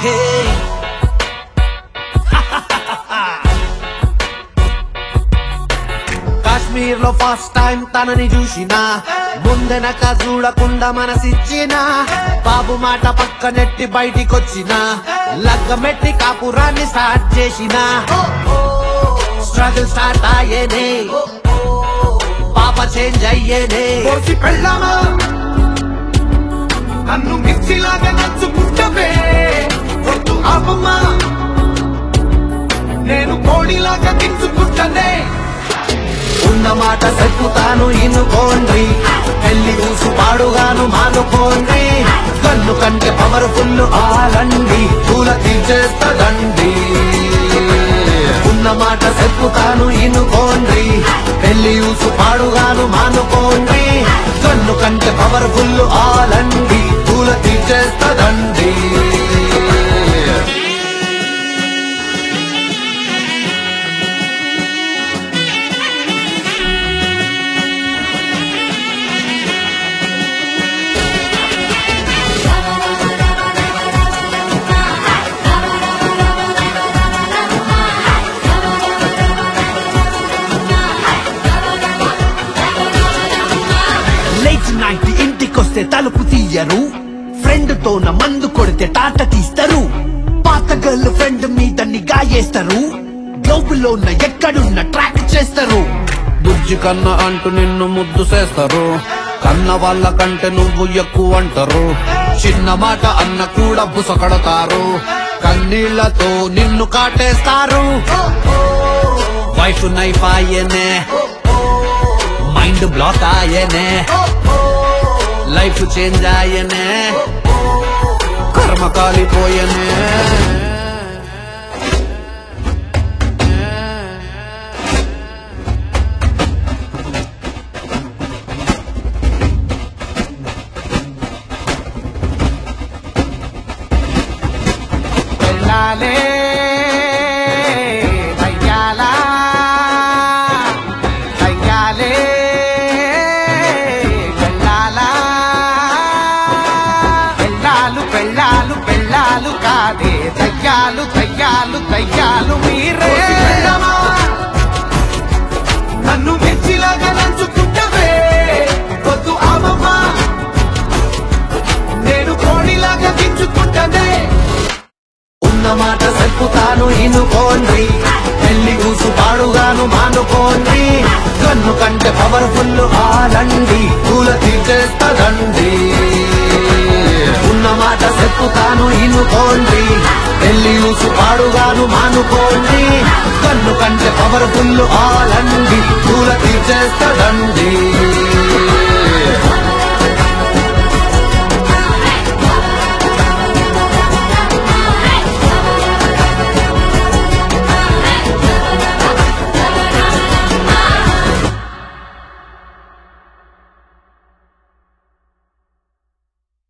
హే కాశ్మీర్ లో first time తనని చూసినా ముందెనక చూడకుండా మనసిచ్చిన బాబు మాట పక్క నెట్టి బయటికొచ్చిన లగ్గమెట్టి కాపురాన్ని స్టార్ట్ చేసిన స్ట్రగుల్ స్టార్ట్ అయ్యేనే పాప చేంజ్ అయ్యేనే కోసి పెళ్ళామా నన్ను మిర్చిలాగా నచ్చుకుంటవే వద్దు ఆపమ్మా నేను కోడిలాగా దించుకుంటనే ఉన్న మాట చెప్పుతాను ఇనుకోండి పెళ్లి చూసు పాడుగాను మానుకోండి కన్ను కంటే పవర్ఫుల్ ఆలండి పూల తీర్చేస్తదండి ఉన్న మాట చెప్పుతాను ఇనుకోండి పెళ్లి చూసు పాడుగాను మానుకోండి కన్ను కంటే పవర్ఫుల్ ఆలండి పూల తీర్చేస్తదండి లేట్ నైట్ ఇంటికొస్తే తలుపు తీయరు ఫ్రెండ్ తో నా మందు కొడితే తాట తీస్తారు పాత గర్ల్ ఫ్రెండ్ మీద నిగా చేస్తారు గ్లోబులో ఉన్న ఎక్కడున్న ట్రాక్ చేస్తారు బుజ్జి కన్న అంటూ నిన్ను ముద్దు చేస్తారు కన్న వాళ్ళ కంటే నువ్వు ఎక్కువ అంటారు చిన్న మాట అన్న కూడా బుసకడతారు కన్నీళ్లతో నిన్ను కాటేస్తారు వైఫ్ నైఫ్ ఆయనే మైండ్ బ్లాక్ ఆయనే లైఫ్ చేంజ్ ఆయనే కర్మ కాలిపోయనే వెళ్ళాలే దయ్యాలా దయ్యాలే వెళ్ళాలా వెళ్ళాలు వెళ్ళాలు వెళ్ళాలు కాదే దయ్యాలు దయ్యాలు దయ్యాలు మీరే నన్ను మిర్చిలాగా నంచుకుంటవే వద్దు ఆమమ్మా నేను కోడిలాగా దించుకుంటనే ఉన్న మాట చెప్పుతాను ఇనుకోండి పెళ్లి కూసు పాడుగాను మానుకోండి కన్ను కంటే పవర్ఫుల్ ఆలండి పూల తీర్చేస్తదండి ఉన్న మాట చెప్పుతాను ఇనుకోండి పెళ్లి కూసు పాడుగాను మానుకోండి కన్ను కంటే పవర్ఫుల్ ఆలండి పూల తీర్చేస్తదండి